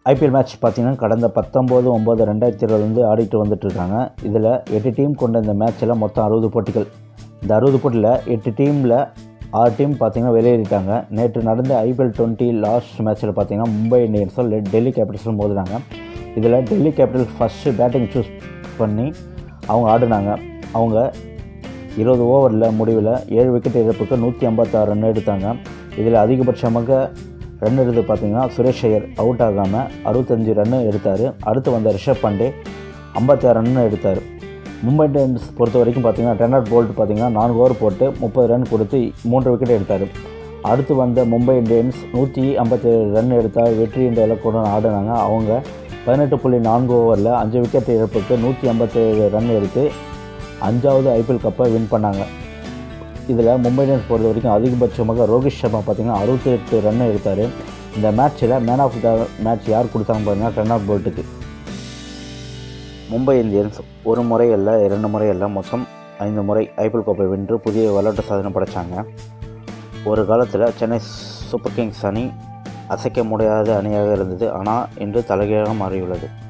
IPL match பார்த்தீங்கன்னா கடந்த பத்தொம்போது ஒம்பது ரெண்டாயிரத்தி இருபதுலேருந்து ஆடிட்டு வந்துட்டுருக்காங்க இதில் எட்டு டீம் கொண்ட இந்த மேட்ச்சில் மொத்தம் அறுபது போட்டிகள் இந்த அறுபது போட்டியில் எட்டு டீமில் ஆறு டீம் பார்த்தீங்கன்னா வெளியேறிட்டாங்க நேற்று நடந்த ஐபிஎல் டுவெண்ட்டி லாஸ்ட் மேட்ச்சில் பார்த்தீங்கன்னா மும்பை இந்தியன்ஸும் டெல்லி கேபிட்டல்ஸும் மோதினாங்க இதில் Delhi capital first batting choose பண்ணி அவங்க ஆடினாங்க அவங்க இருபது ஓவரில் முடிவில் ஏழு விக்கெட் இழப்புக்கு நூற்றி ஐம்பத்தாறு ரன் எடுத்தாங்க இதில் அதிகபட்சமாக ரன் எடுத்து பார்த்தீங்கன்னா சுரேஷ் ஐயர் அவுட் ஆகாமல் அறுபத்தஞ்சு ரன் எடுத்தார் அடுத்து வந்த ரிஷப் பாண்டே ஐம்பத்தாறு ரன் எடுத்தார் மும்பை இந்தியன்ஸ் பொறுத்த வரைக்கும் பார்த்தீங்கன்னா ரெனாட் போல்ட் பார்த்தீங்கன்னா நான்கு ஓவர் போட்டு முப்பது ரன் கொடுத்து மூன்று விக்கெட் எடுத்தார் அடுத்து வந்த மும்பை இந்தியன்ஸ் நூற்றி ஐம்பத்தேழு ரன் எடுத்தால் வெற்றி என்ற இலக்குடன் ஆடினாங்க அவங்க பதினெட்டு புள்ளி நான்கு ஓவரில் அஞ்சு விக்கெட் இழப்புக்கு நூற்றி ஐம்பத்தேழு ரன் எடுத்து அஞ்சாவது ஐபிஎல் கப்பை வின் பண்ணாங்க இதில் மும்பை இந்தியன்ஸ் பொறுத்த வரைக்கும் அதிகபட்சமாக ரோஹித் சர்மா பார்த்தீங்கன்னா அறுபத்தி எட்டு ரன் எடுத்தார் இந்த மேட்ச்சில் மேன் ஆஃப் த மேட்ச் யார் கொடுத்தாங்க பார்த்தீங்கன்னா ரெனாட் போல்ட்டுக்கு மும்பை இந்தியன்ஸ் ஒரு முறை அல்ல இரண்டு முறை அல்ல மொத்தம் ஐந்து முறை ஐபிஎல் கோப்பை வென்று புதிய விளையாட்டு சாதனை படைச்சாங்க ஒரு காலத்தில் சென்னை சூப்பர் கிங்ஸ் அணி அசைக்க முடியாத அணியாக இருந்தது ஆனால் இன்று தலைகீழாக மாறியுள்ளது